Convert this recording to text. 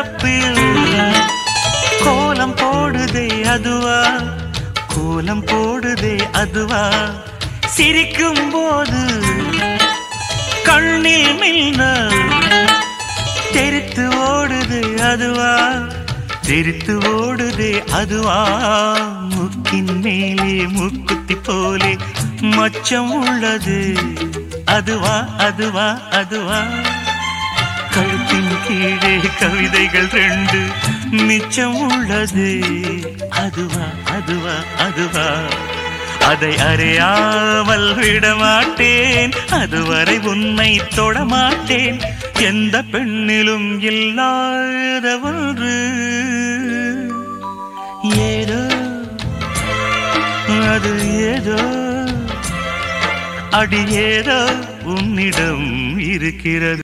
வரப்பில் கோலம் போடுதே அதுவா கோலம் போடுதே அதுவா சிரிக்கும் போது கண்ணில் மின்னல் தெரித்து ஓடுது அதுவா தெரித்து ஓடுதே அதுவா முக்கின் மேலே முக்குத்தி போலே மச்சம் உள்ளது அதுவா அதுவா அதுவா கழுத்தின் கீழே கவிதைகள் ரெண்டு மிச்சம் உள்ளது அதுவா அதுவா அதுவா அதை அறியாமல் விடமாட்டேன் அதுவரை உன்னை தொடமாட்டேன் எந்த பெண்ணிலும் இல்லாத ஒன்று ஏதோ அது ஏதோ அடி ஏதோ உன்னிடம் இருக்கிறது